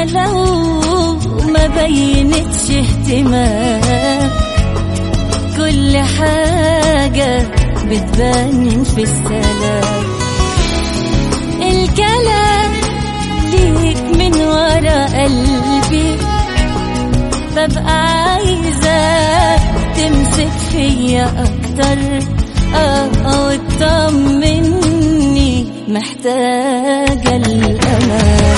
لو ما بينتش اهتمام كل حاجة بتبان في السلام الكلام ليك من ورا قلبي ببقى عايزة تمسك فيا أكتر اه وتطمني محتاجة الأمان